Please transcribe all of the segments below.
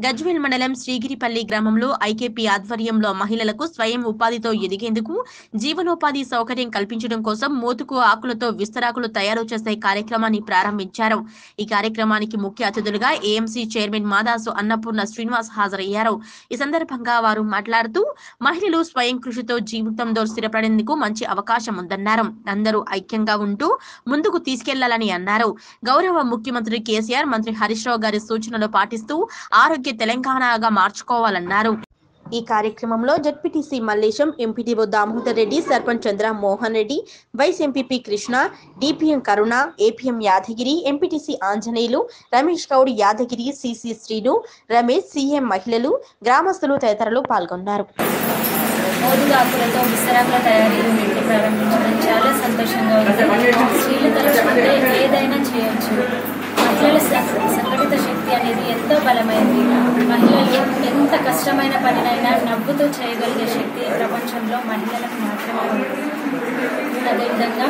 గజ్వేల్ మండలం శ్రీగిరిపల్లి గ్రామంలో ఐకేపీ ఆధ్వర్యంలో మహిళలకు స్వయం ఉపాధితో ఎదిగేందుకు జీవనోపాధి సౌకర్యం కల్పించడం కోసం మోతుకు ఆకులతో విస్తరాకులు తయారు చేసే కార్యక్రమాన్ని ప్రారంభించారు ఈ కార్యక్రమానికి ముఖ్య అతిథులుగా ఏఎంసీ చైర్మన్ మాదాసు అన్నపూర్ణ శ్రీనివాస్ హాజరయ్యారు ఈ సందర్భంగా వారు మాట్లాడుతూ మహిళలు స్వయం కృషితో జీవితంలో స్థిరపడేందుకు మంచి అవకాశం ఉందన్నారు అందరూ ఐక్యంగా ఉంటూ ముందుకు తీసుకెళ్లాలని అన్నారు గౌరవ ముఖ్యమంత్రి కేసీఆర్ మంత్రి హరీష్ రావు గారి సూచనలు పాటిస్తూ ఆరోగ్య తెలంగాణగా మార్చుకోవాలన్నారు ఈ కార్యక్రమంలో ZPTC Mallesham MPTO Damodar Reddy sarpanch Chandra Mohan Reddy vice MPP Krishna DPM Karuna APM Yadagiri MPTC Anjaneyulu Ramesh Goud Yadagiri CC Srinu Ramesh CM మహిళలు గ్రామస్తులు తదితరులు పాల్గొన్నారు మోదుగాకులతో విస్తరాకుల తయారీని పెట్టి ప్రారంభించడం చాలా సంతోషంగా ఉంది స్త్రీలు తలుచుకుంటే ఏదైనా చేయొచ్చు మహిళల స- సంఘటిత శక్తి అనేది ఎంతో బలమైంది మహిళలు ఎంత కష్టమైన పనినైనా నవ్వుతూ చేయగలిగే శక్తి ఈ ప్రపంచంలో మహిళలకు మాత్రమే ఉంది అదేవిధంగా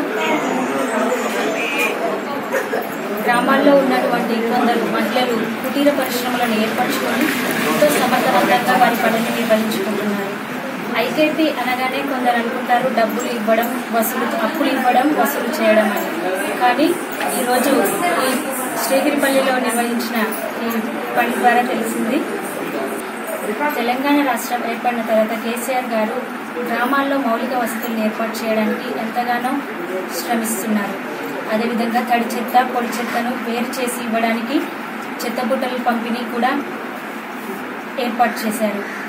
గ్రామాల్లో ఉన్నటువంటి కొందరు మహిళలు కుటీర పరిశ్రమలను ఏర్పరచుకొని ఎంతో సమర్థవంతంగా వారి పనిని నిర్వహించుకుంటున్నారు ఐకేపీ అనగానే కొందరు అనుకుంటారు డబ్బులు ఇవ్వడం వసూలు అప్పులు ఇవ్వడం వసూలు చేయడం అని కానీ ఈరోజు ఈ శ్రీగిరిపల్లిలో నిర్వహించిన ఈ పని ద్వారా తెలిసింది తెలంగాణ రాష్ట్రం ఏర్పడిన తర్వాత కేసీఆర్ గారు గ్రామాల్లో మౌలిక వసతులను ఏర్పాటు చేయడానికి ఎంతగానో శ్రమిస్తున్నారు అదేవిధంగా తడి చెత్త పొడి చెత్తను వేరు చేసి ఇవ్వడానికి చెత్త బుట్టల పంపిణీ కూడా ఏర్పాటు చేశారు